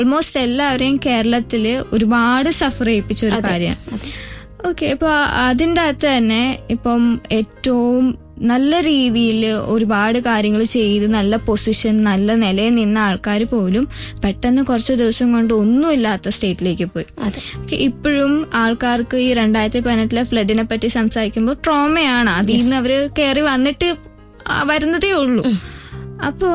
Almost എല്ലാവരെയും കേരളത്തില് ഒരുപാട് സഫർ ചെയ്യിപ്പിച്ച ഒരു കാര്യമാണ് ഓക്കെ ഇപ്പൊ അതിൻ്റെ അകത്ത് തന്നെ ഇപ്പം ഏറ്റവും നല്ല രീതിയിൽ ഒരുപാട് കാര്യങ്ങൾ ചെയ്ത് നല്ല പൊസിഷൻ നല്ല നിലയിൽ നിന്ന ആൾക്കാർ പോലും പെട്ടെന്ന് കുറച്ച് ദിവസം കൊണ്ട് ഒന്നുമില്ലാത്ത സ്റ്റേറ്റിലേക്ക് പോയി അതെ ഓക്കെ, ഇപ്പോഴും ആൾക്കാർക്ക് ഈ രണ്ടായിരത്തി പതിനെട്ടിലെ ഫ്ലഡിനെ പറ്റി സംസാരിക്കുമ്പോൾ ട്രോമയാണ് അതിൽ നിന്ന് അവര് കയറി വന്നിട്ട് ആ വരുന്നതേ ഉള്ളൂ അപ്പോ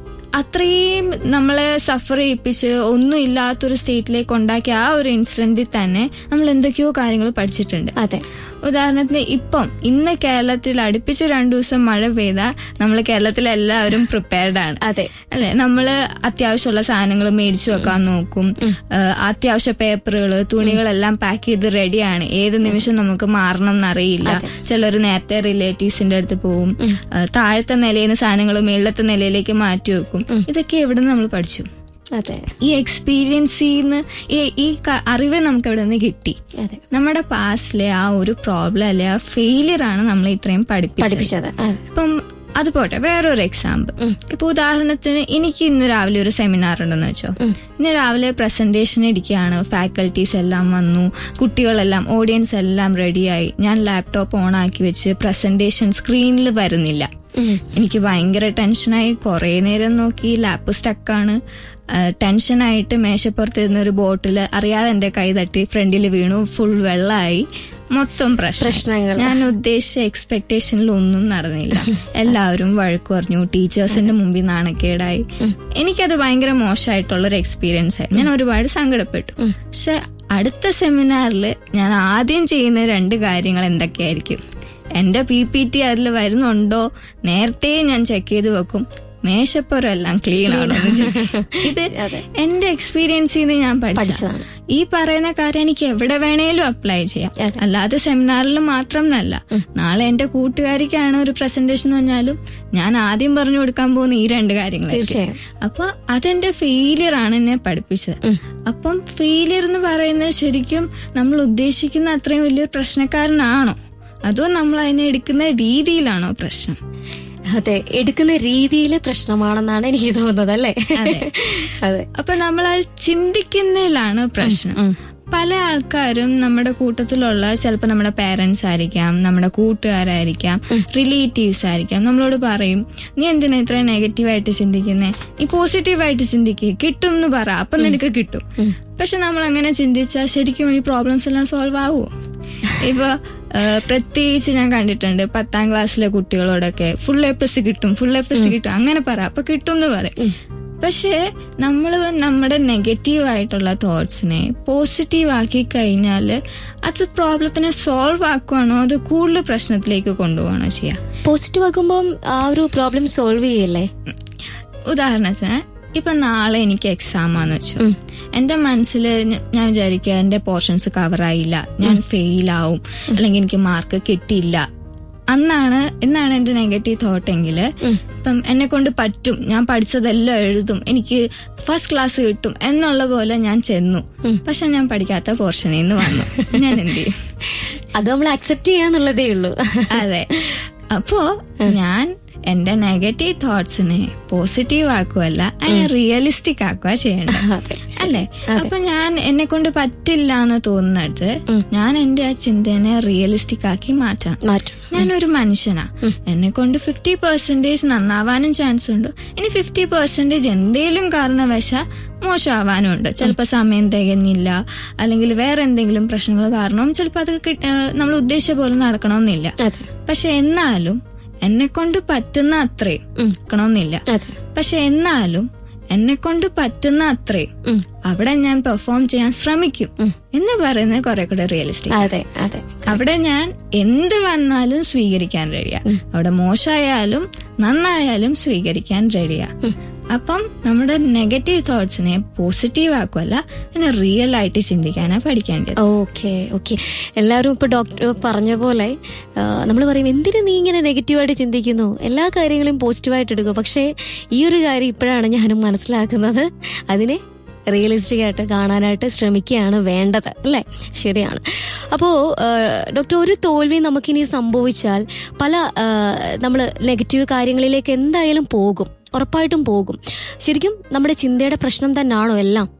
അത്രയും നമ്മളെ സഫർ ചെയ്യിപ്പിച്ച് ഒന്നും ഇല്ലാത്തൊരു സ്റ്റേറ്റിലേക്ക് ഉണ്ടാക്കിയ ആ ഒരു ഇൻസിഡന്റിൽ തന്നെ നമ്മൾ എന്തൊക്കെയോ കാര്യങ്ങൾ പഠിച്ചിട്ടുണ്ട് അതെ ഉദാഹരണത്തിന് ഇപ്പം ഇന്ന് കേരളത്തിൽ അടുപ്പിച്ച് രണ്ടു ദിവസം മഴ പെയ്താൽ നമ്മൾ കേരളത്തിൽ എല്ലാവരും പ്രിപ്പയർഡ് ആണ് അതെ അല്ലെ നമ്മള് അത്യാവശ്യമുള്ള സാധനങ്ങൾ മേടിച്ചു വെക്കാൻ നോക്കും ഏഹ് അത്യാവശ്യ പേപ്പറുകൾ തുണികളെല്ലാം പാക്ക് ചെയ്ത് റെഡിയാണ് ഏത് നിമിഷം നമുക്ക് മാറണം എന്നറിയില്ല ചിലർ നേരത്തെ റിലേറ്റീവ്സിന്റെ അടുത്ത് പോവും ഏഹ് താഴത്തെ നിലയിൽ നിന്ന് സാധനങ്ങൾ മേളത്തെ നിലയിലേക്ക് മാറ്റി വെക്കും ഇതൊക്കെ എവിടെ നമ്മൾ പഠിച്ചു അതെ ഈ എക്സ്പീരിയൻസിന്ന് ഈ ക- അറിവ് നമുക്ക് എവിടെ നിന്ന് കിട്ടി അതെ നമ്മുടെ പാസ്റ്റിലെ ആ ഒരു പ്രോബ്ലം അല്ലെ ആ ഫെയിലിയർ ആണ് നമ്മൾ ഇത്രയും പഠിപ്പിച്ചത് പഠിപ്പിച്ചത് അതെ ഇപ്പം അത് പോട്ടെ വേറൊരു എക്സാമ്പിൾ ഇപ്പൊ ഉദാഹരണത്തിന് എനിക്ക് ഇന്ന് രാവിലെ ഒരു സെമിനാർ ഉണ്ടെന്ന് വെച്ചോ ഇന്ന് രാവിലെ പ്രസന്റേഷൻ ഇരിക്കുകയാണ് ഫാക്കൽറ്റീസ് എല്ലാം വന്നു കുട്ടികളെല്ലാം ഓഡിയൻസ് എല്ലാം റെഡിയായി ഞാൻ ലാപ്ടോപ്പ് ഓൺ ആക്കി വെച്ച് പ്രസന്റേഷൻ സ്ക്രീനിൽ വരുന്നില്ല എനിക്ക് ഭയങ്കര ടെൻഷനായി കുറേ നേരം നോക്കി ലാപ്പ് സ്റ്റക്കാണ് ടെൻഷനായിട്ട് മേശപ്പുറത്തിരുന്ന ഒരു ബോട്ടിൽ അറിയാതെ എന്റെ കൈ തട്ടി ഫ്രണ്ടിൽ വീണു ഫുൾ വെള്ളമായി മൊത്തം പ്രശ്നം പ്രശ്നങ്ങൾ ഞാൻ ഉദ്ദേശിച്ച എക്സ്പെക്ടേഷനിൽ ഒന്നും നടന്നില്ല എല്ലാവരും വഴക്ക് പറഞ്ഞു ടീച്ചേഴ്സിന്റെ മുമ്പിൽ നാണക്കേടായി എനിക്കത് ഭയങ്കര മോശമായിട്ടുള്ള ഒരു എക്സ്പീരിയൻസ് ആയി ഞാൻ ഒരുപാട് സങ്കടപ്പെട്ടു പക്ഷെ അടുത്ത സെമിനാറിൽ ഞാൻ ആദ്യം ചെയ്യുന്ന രണ്ട് കാര്യങ്ങൾ എന്തൊക്കെയായിരിക്കും എന്റെ പി പി ടി അതിൽ വരുന്നുണ്ടോ നേരത്തെ ഞാൻ ചെക്ക് ചെയ്ത് വെക്കും മേശപ്പുറം എല്ലാം ക്ലീൻ ആണോ എന്ന് check ചെയ്യും. ഇത് അതെ. എന്റെ എക്സ്പീരിയൻസിൽ നിന്ന് ഞാൻ പഠിച്ചതാണ് പഠിച്ചതാണ്. ഈ പറയുന്ന കാര്യം എനിക്ക് എവിടെ വേണേലും അപ്ലൈ ചെയ്യാം അതെ. അല്ലാതെ സെമിനാറിൽ മാത്രം എന്നല്ല നാളെ എന്റെ കൂട്ടുകാരിക്കാണ് ഒരു പ്രസന്റേഷൻ എന്ന് പറഞ്ഞാലും ഞാൻ ആദ്യം പറഞ്ഞു കൊടുക്കാൻ പോകുന്ന ഈ രണ്ട് കാര്യങ്ങൾ തീർച്ചയായും. അപ്പൊ അതെന്റെ ഫെയിലിയർ ആണ് എന്നെ പഠിപ്പിച്ചത് അപ്പം ഫെയിലിയർ എന്ന് പറയുന്നത് ശരിക്കും നമ്മൾ ഉദ്ദേശിക്കുന്ന അത്രയും വലിയൊരു പ്രശ്നക്കാരനാണോ അതോ നമ്മൾ അതിനെ എടുക്കുന്ന രീതിയിലാണോ പ്രശ്നം അതെ എടുക്കുന്ന രീതിയിലെ പ്രശ്നമാണെന്നാണ് എനിക്ക് തോന്നുന്നത് അല്ലേ അതെ. അതെ അപ്പൊ നമ്മൾ അത് ചിന്തിക്കുന്നതിലാണ് പ്രശ്നം പല ആൾക്കാരും നമ്മുടെ കൂട്ടത്തിലുള്ള ചിലപ്പോൾ നമ്മുടെ പേരൻസ് ആയിരിക്കാം നമ്മുടെ കൂട്ടുകാരായിരിക്കാം റിലേറ്റീവ്സ് ആയിരിക്കാം നമ്മളോട് പറയും നീ എന്തിനാ ഇത്ര നെഗറ്റീവായിട്ട് ചിന്തിക്കുന്നേ നീ പോസിറ്റീവായിട്ട് ചിന്തിക്കുക കിട്ടും എന്ന് പറ അപ്പൊ നിനക്ക് കിട്ടും പക്ഷെ നമ്മൾ അങ്ങനെ ചിന്തിച്ചാൽ ശരിക്കും ഈ പ്രോബ്ലംസ് എല്ലാം സോൾവ് ആവുമോ ഇപ്പൊ ഏഹ്, പ്രത്യേകിച്ച് ഞാൻ കണ്ടിട്ടുണ്ട് പത്താം ക്ലാസ്സിലെ കുട്ടികളോടൊക്കെ ഫുൾ എ പ്ലസ് കിട്ടും ഫുൾ എ പ്ലസ് കിട്ടും അങ്ങനെ പറ അപ്പൊ കിട്ടും എന്ന് പറയും പക്ഷേ നമ്മൾ നമ്മുടെ നെഗറ്റീവ് ആയിട്ടുള്ള തോട്ട്സിനെ പോസിറ്റീവ് ആക്കി കഴിഞ്ഞാൽ അത് പ്രോബ്ലത്തിനെ സോൾവ് ആക്കുവാണോ അത് കൂടുതൽ പ്രശ്നത്തിലേക്ക് കൊണ്ടുപോകണോ ചെയ്യാം പോസിറ്റീവ് ആക്കുമ്പോൾ ആ ഒരു പ്രോബ്ലം സോൾവ് ചെയ്യല്ലേ ഉദാഹരണത്തിന് ഇപ്പൊ നാളെ എനിക്ക് എക്സാം ആന്ന് വെച്ചു എന്റെ മനസ്സിൽ ഞാൻ വിചാരിക്കുക എന്റെ പോർഷൻസ് കവർ ആയില്ല ഞാൻ ഫെയിൽ ആവും അല്ലെങ്കിൽ എനിക്ക് മാർക്ക് കിട്ടിയില്ല അന്നാണ് എന്നാണ് എന്റെ നെഗറ്റീവ് തോട്ട് എങ്കിൽ ഇപ്പം എന്നെ കൊണ്ട് പറ്റും ഞാൻ പഠിച്ചതെല്ലാം എഴുതും എനിക്ക് ഫസ്റ്റ് ക്ലാസ് കിട്ടും എന്നുള്ള പോലെ ഞാൻ ചെന്നു പക്ഷെ ഞാൻ പഠിക്കാത്ത പോർഷനിൽ നിന്ന് വന്നു ഞാൻ എന്ത് ചെയ്യും അത് നമ്മൾ അക്സെപ്റ്റ് ചെയ്യാന്നുള്ളതേ ഉള്ളൂ അതെ അപ്പോ ഞാൻ എന്റെ നെഗറ്റീവ് തോട്ട്സിനെ പോസിറ്റീവ് ആക്കുവല്ല അതിനെ റിയലിസ്റ്റിക് ആക്കുക ചെയ്യേണ്ടത് അതെ അല്ലേ അപ്പൊ ഞാൻ എന്നെ കൊണ്ട് പറ്റില്ല എന്ന് തോന്നുന്നിടത്ത് ഞാൻ എന്റെ ആ ചിന്തനെ റിയലിസ്റ്റിക് ആക്കി മാറ്റണം മാറ്റും ഞാനൊരു മനുഷ്യനാ എന്നെ കൊണ്ട് ഫിഫ്റ്റി പെർസെന്റേജ് നന്നാവാനും ചാൻസ് ഉണ്ട് ഇനി ഫിഫ്റ്റി പെർസെന്റേജ് എന്തേലും കാരണവശ മോശമാവാനും ഉണ്ട് ചിലപ്പോൾ സമയം തികഞ്ഞില്ല അല്ലെങ്കിൽ വേറെ എന്തെങ്കിലും പ്രശ്നങ്ങൾ കാരണവും ചിലപ്പോൾ അത് കിട്ട- ഏഹ് നമ്മൾ ഉദ്ദേശിച്ച പോലെ നടക്കണമെന്നില്ല അതെ പക്ഷെ എന്നാലും എന്നെ കൊണ്ട് പറ്റുന്ന അത്രയും നടക്കണമെന്നില്ല അതെ പക്ഷെ എന്നാലും എന്നെ കൊണ്ട് പറ്റുന്ന അത്രയും ഉം. അവിടെ ഞാൻ പെർഫോം ചെയ്യാൻ ശ്രമിക്കും എന്ന് പറയുന്നത് കുറെ കൂടെ റിയലിസ്റ്റിക് അതെ അതെ അവിടെ ഞാൻ എന്ത് വന്നാലും സ്വീകരിക്കാൻ റെഡിയാ അവിടെ മോശമായാലും നന്നായാലും സ്വീകരിക്കാൻ റെഡിയാ അപ്പം നമ്മുടെ നെഗറ്റീവ് തോട്ട്സിനെ പോസിറ്റീവ് ആക്കുമല്ല അതിനെ റിയൽ ആയിട്ട് ചിന്തിക്കാനാ പഠിക്കേണ്ടത് ഓക്കെ ഓക്കെ എല്ലാവരും ഇപ്പൊ ഡോക്ടർ പറഞ്ഞ പോലെ നമ്മൾ പറയും എന്തിനു നീ ഇങ്ങനെ നെഗറ്റീവായിട്ട് ചിന്തിക്കുന്നു എല്ലാ കാര്യങ്ങളും പോസിറ്റീവായിട്ട് എടുക്കും പക്ഷേ ഈ ഒരു കാര്യം ഇപ്പോഴാണ് ഞാനും മനസ്സിലാക്കുന്നത് അതിനെ റിയലിസ്റ്റിക് ആയിട്ട് കാണാനായിട്ട് ശ്രമിക്കുകയാണ് വേണ്ടത് അല്ലേ ശരിയാണ് അപ്പോൾ ഡോക്ടർ ഒരു തോൽവി നമുക്കിനി സംഭവിച്ചാൽ പല നമ്മൾ നെഗറ്റീവ് കാര്യങ്ങളിലേക്ക് എന്തായാലും പോകും ഉറപ്പായിട്ടും പോകും ശരിക്കും നമ്മുടെ ചിന്തയുടെ പ്രശ്നം തന്നെയാണോ എല്ലാം